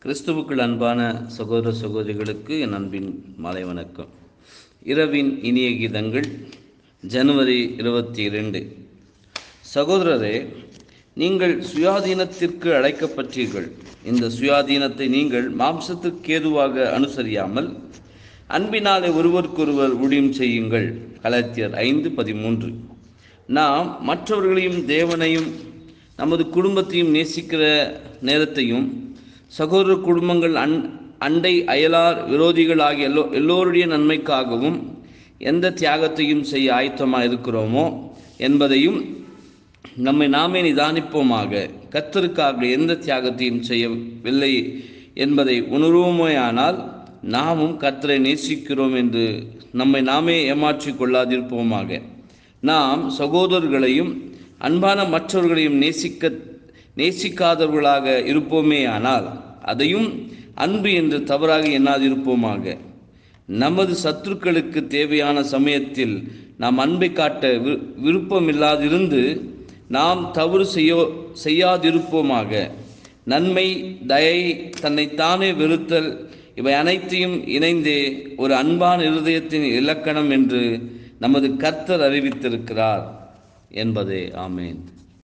கிறிஸ்துவுக்குள் அன்பான சகோதர சகோதரிகளுக்கு என் அன்பின் மாலை வணக்கம் இரவின் இனிய கீதங்கள் ஜனவரி இருபத்தி இரண்டு சகோதரரே நீங்கள் சுயாதீனத்திற்கு அழைக்கப்பட்டீர்கள் இந்த சுயாதீனத்தை நீங்கள் மாம்சத்துக்கு ஏதுவாக அனுசரியாமல் அன்பினாலே ஒருவருக்கொருவர் ஊழியம் செய்யுங்கள் கலாத்தியர் ஐந்து பதிமூன்று நாம் மற்றவர்களையும் தேவனையும் நமது குடும்பத்தையும் நேசிக்கிற நேரத்தையும் சகோதர குடும்பங்கள் அன் அண்டை அயலார் விரோதிகள் ஆகிய எல்லோ எல்லோருடைய நன்மைக்காகவும் எந்த தியாகத்தையும் செய்ய ஆயத்தமாக இருக்கிறோமோ என்பதையும் நம்மை நாமே நிதானிப்போமாக கத்தருக்காக எந்த தியாகத்தையும் செய்யவில்லை என்பதை உணர்வோமேயானால் நாமும் கத்தரை நேசிக்கிறோம் என்று நம்மை நாமே ஏமாற்றிக் கொள்ளாதிருப்போமாக நாம் சகோதரர்களையும் அன்பான மற்றவர்களையும் நேசிக்க நேசிக்காதவர்களாக இருப்போமேயானால் அதையும் அன்பு என்று தவறாக எண்ணாதிருப்போமாக நமது சத்துருக்களுக்கு தேவையான சமயத்தில் நாம் அன்பை காட்ட வி விருப்பமில்லாதிருந்து நாம் தவறு செய்ய செய்யாதிருப்போமாக நன்மை தயை தன்னைத்தானே வெறுத்தல் இவை அனைத்தையும் இணைந்தே ஒரு அன்பான இருதயத்தின் இலக்கணம் என்று நமது கர்த்தர் அறிவித்திருக்கிறார் என்பதே ஆமேன்